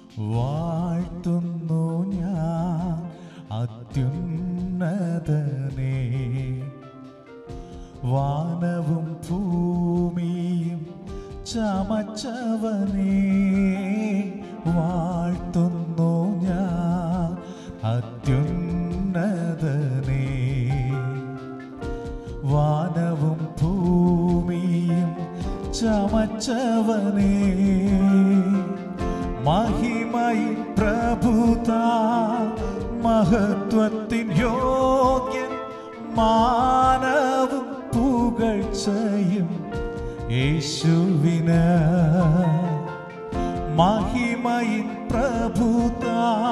വാഴ്ത്തുന്നു ഞാൻ അത്യുന്നതനെ വാനവും ഭൂമിയും ചമച്ചവനെ വാഴ്ത്തുന്നു ഞാൻ അത്യുന്നതനെ വാനവും ഭൂമിയും ചമച്ചവനെ മഹിമയിൻ പ്രഭുത മഹത്വത്തിൻ യോഗ്യൻ മാനവും പുകഴ്ചയും യേശുവിന് മഹിമയിൻ പ്രഭുത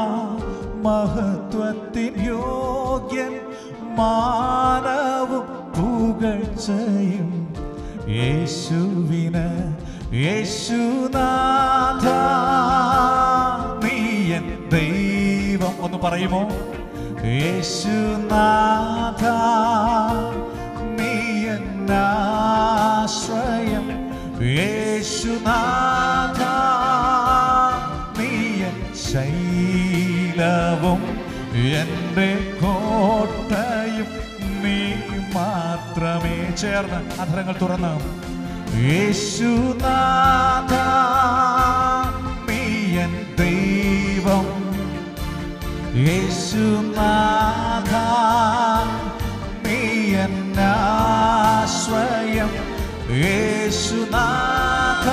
മഹത്വത്തിൻ യോഗ്യൻ മാനവും പുകഴ്ചയും യേശുവിന് യേശുനാഥ നീയൻ ദൈവം ഒന്ന് പറയുമോ യേശുനാഥ നീയൻ ആശ്രയം യേശുനാഥ നീയൻ ശൈലവും എൻ്റെ കോട്ടയും നീ മാത്രമേ ചേർന്ന് അധരങ്ങൾ തുറന്ന് യേശുനാഥ നീയൻ ദൈവം യേശുനാഥ നീയൻ ആശ്രയം യേശുനാഥ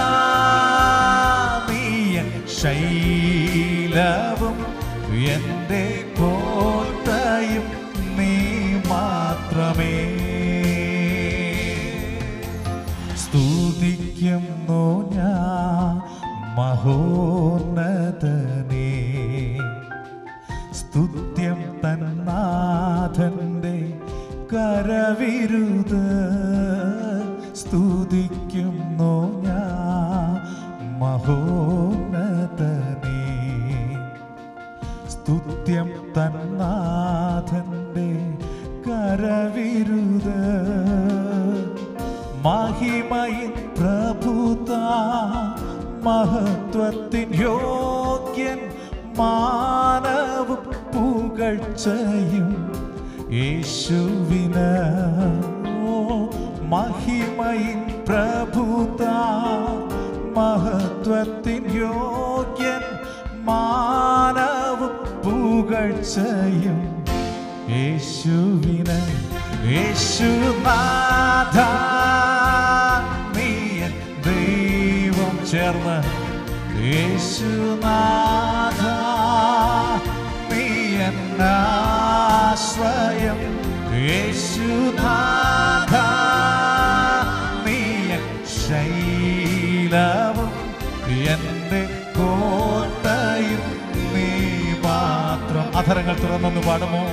നീയൻ ശൈലവും എൻ്റെ കോട്ടയും നീ മാത്രമേ സ്തുതിക്കുന്നു ഞാൻ മഹോന്നതനേ സ്തുത്യം തന്നാഥന്റെ കരവിരുത് സ്തുതിക്കുന്നു ഞാൻ മഹോന്നതനേ സ്തുത്യം തന്നാഥന്റെ കരവിരുത് മഹിമയിൻ പ്രഭുത മഹത്വത്തിൻ യോഗ്യൻ മാനവും പുകഴ്ചയും യേശുവിന് ഓ മഹിമയിൻ പ്രഭുത മഹത്വത്തിൻ യോഗ്യൻ മാനവും പുകഴ്ചയും യേശുവിന് യേശുനാഥ നീയൻ ദൈവം ചേർന്ന് യേശുനാഥ നീയൻ ആശ്രയം യേശുനാഥ നീയൻ ശൈലവും എൻ്റെ കോട്ടയും നീ മാത്രം അധരങ്ങൾ തുറന്നൊന്ന് പാടുമോ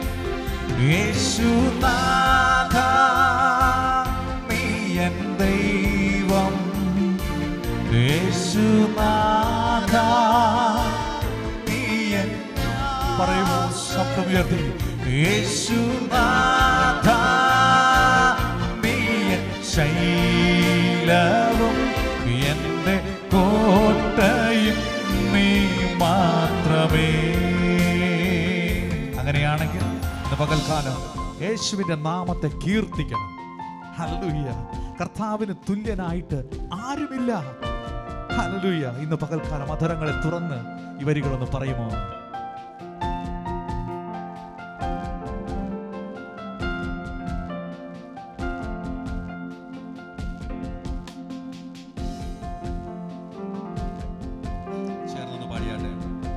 യേശുനാഥ നീ എൻ ദൈവം യേശുനാഥ നീ എൻ പറയുമോ ശബ്ദം ഉയർത്തി യേശുനാഥ നീ എൻ ശൈലവും എൻ്റെ കോട്ടയും നീ മാത്രമേ അങ്ങനെയാണെങ്കിൽ ഇന്ന് പകൽക്കാലം യേശുവിൻ്റെ നാമത്തെ കീർത്തിക്കണം ഹല്ലേലൂയ കർത്താവിന് തുല്യനായിട്ട് ആരുമില്ല ഹല്ലേലൂയ ഇന്ന് പകൽക്കാലം അധരങ്ങളെ തുറന്ന് ഈ വരികളൊന്ന് പറയുമോ ചേർന്നൊന്ന് പാടിയാട്ടെ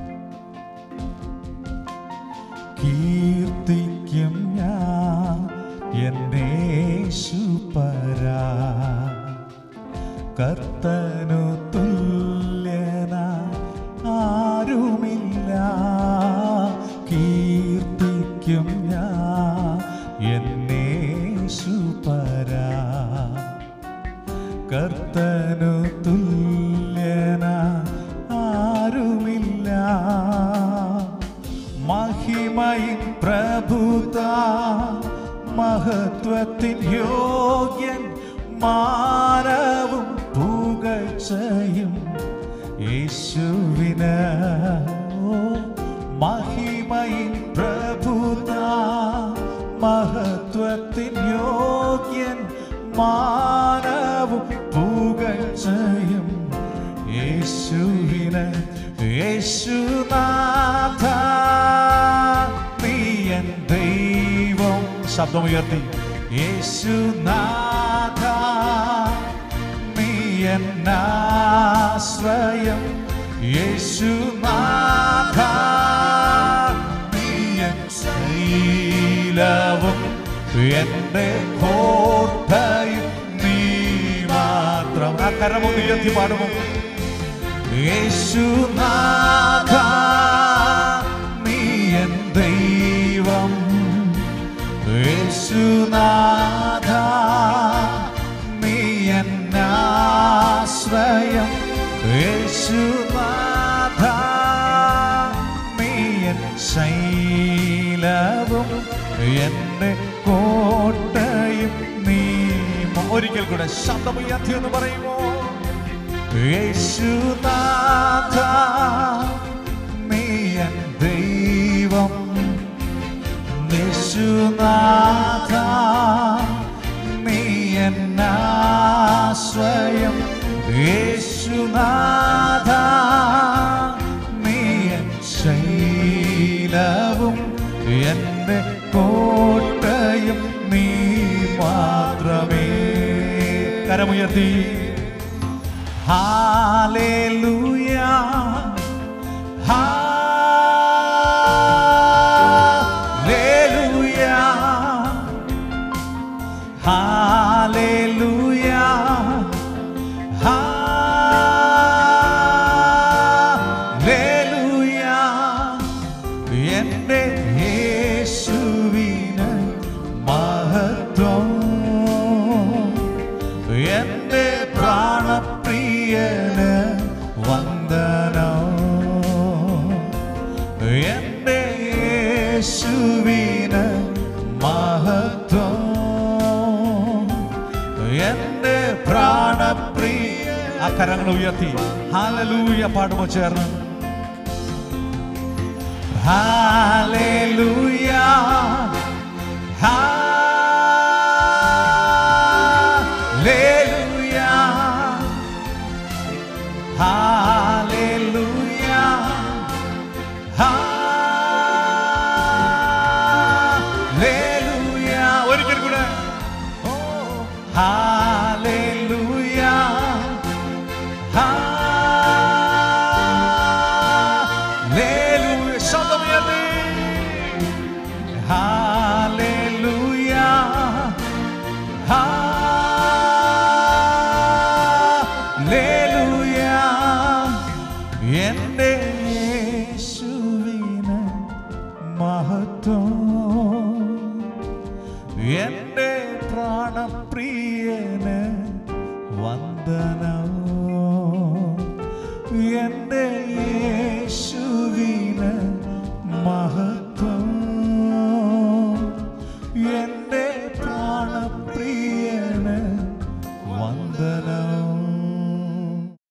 കീർത്തിക്കും ഞാൻ എന്നേശു പരാ കർത്തനു തുല്യന ആരുമില്ല കീർത്തിക്കും ഞാൻ എന്നേശു പരാ കർത്തനു തുല്യന ആരുമില്ല മഹിമയിൻ പ്രഭുത മഹത്വത്തിൻ യോഗ്യൻ മാനവും പുകഴ്ചയും യേശുവിന് ഓ, മഹിമയിൻ പ്രഭുത മഹത്വത്തിൻ യോഗ്യൻ മാനവും പുകഴ്ചയും യേശുവിന് യേശുനാഥ നീ എൻ ദൈവം ശബ്ദമുയർത്തി യേശുനാഥ നീ എന്നാശ്രയം യേശുനാഥ നീ എൻ ശൈലവും എന്റെ കോട്ടയും നീ മാത്രം ആ കരമൊന്ന് ഉയർത്തി പാടുമോ യേശുനാഥ നീ എൻ ദൈവം യേശുനാഥ നീ എന്നാശ്രയം യേശുനാഥ നീ എൻ ശൈലവും എന്റെ കോട്ടയും നീ ഒരിക്കൽ കൂടെ ശബ്ദമുയർത്തി എന്ന് പറയുമോ യേശുനാഥ നീ എൻ ദൈവം യേശുനാഥ നീ എന്നാശ്രയം യേശുനാഥ നീ എൻ ശൈലവും എൻ്റെ കോട്ടയും നീ മാത്രമേ കരമുയർത്തി ഹാലേലൂയ ഹാലേലൂയ ഹാലേലൂയ ഹാലേലൂയ എൻ്റെ യേശുവിന് മഹത്വം എൻ്റെ പ്രാണപ്രിയന് വന്ദനം എൻ്റെ യേശുവിന് മഹത്വം എൻ്റെ പ്രാണപ്രിയ ആ കരങ്ങൾ ഉയർത്തി ഹാലലൂയ പാടുമോ ചേർന്ന് ഹാലലൂയ ഹാലലൂയ ഹാലലൂയ ഹാലലൂയ ഒരിക്കൽ കൂടെ ഓ ഹാലലൂയ ഹാലലൂയ ശബ്ദമുയർത്തി ഹാലലൂയ ഹാലലൂയ എൻ്റെ